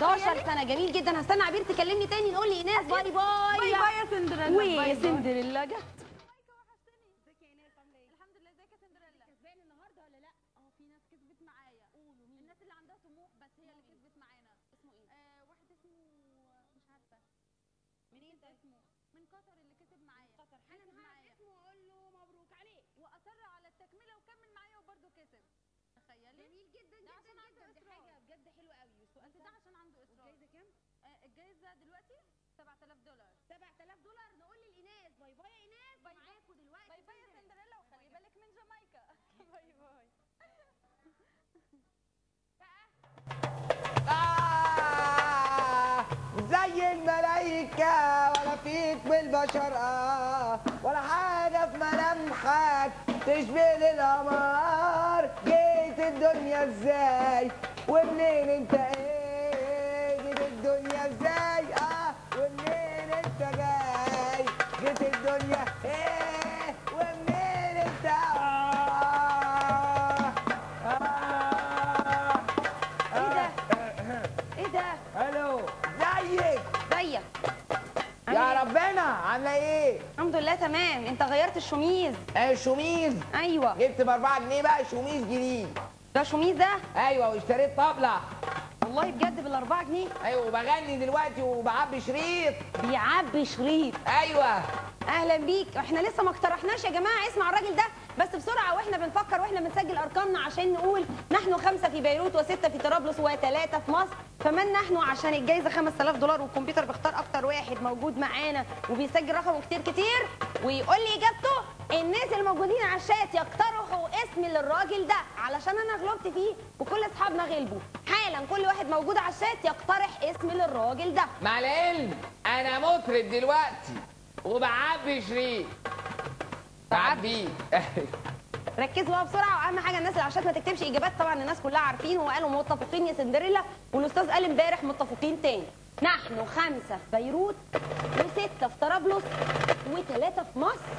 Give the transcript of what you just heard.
11 سنه جميل جدا هستنى عبير تكلمني تاني نقول لايناس باي باي باي باي يا سندريلا باي باي. وسندريلا جت الحمد لله ازيك يا سندريلا كسبان النهارده ولا لا اه في ناس كسبت معايا قولوا مين الناس اللي عندها طموح بس هي اللي كسبت معانا اسمه ايه آه واحد اسمه مش عارفه منين ده اسمه من قطر اللي كسب معايا قطر انا هعرف اسمه واقول له مبروك عليك واصر على التكمله وكمل معايا وبرده كسب تخيلي جميل جدا ده عشان عنده اصرار حاجه بجد حلوه قوي بس ده عشان عنده اصرار الجايزه كام آه الجايزه دلوقتي 7000 دولار 7000 دولار نقول للايناس باي باي يا ايناس باي معاكوا دلوقتي باي باي يا سندريلا وخلي بالك من جامايكا باي باي آه زي الملايكة ولا فيك بالبشر آه ولا حاجة في ملامحك تشبه للقمر جيت الدنيا ازاي ومنين انت ايه جيت الدنيا ازاي اه ومنين انت جاي جيت الدنيا ايه ومنين انت آه آه ايه ده ايه ده الو ازيك زيك يا ربنا عامله ايه الحمد لله تمام انت غيرت الشميز ايه شوميز ايوه جبت ب 4 جنيه بقى شوميز جديد ده شميز ده ايوه واشتريت طبله والله بجد بالاربعة جنيه ايوه وبغني دلوقتي وبعبي شريط بيعبي شريط ايوه اهلا بيك احنا لسه ما اقترحناش يا جماعه اسمع الراجل ده بس بسرعه واحنا بنفكر واحنا بنسجل ارقامنا عشان نقول نحن خمسه في بيروت وسته في طرابلس وثلاثه في مصر فمن نحن عشان الجائزه 5000 دولار والكمبيوتر بيختار اكتر واحد موجود معانا وبيسجل رقمه كتير كتير ويقول لي اجابته الناس الموجودين على الشات يقترحوا اسم للراجل ده علشان انا غلطت فيه وكل اصحابنا غلبوا حالا كل واحد موجود على الشات يقترح اسم للراجل ده مع العلم انا مطرب دلوقتي وبعبي شريط بعبيه ركزوا بقى بسرعه واهم حاجه الناس اللي على الشات ما تكتبش اجابات طبعا الناس كلها عارفين وقالوا متفقين يا سندريلا والاستاذ قال امبارح متفقين تاني نحن خمسه في بيروت وسته في طرابلس وثلاثه في مصر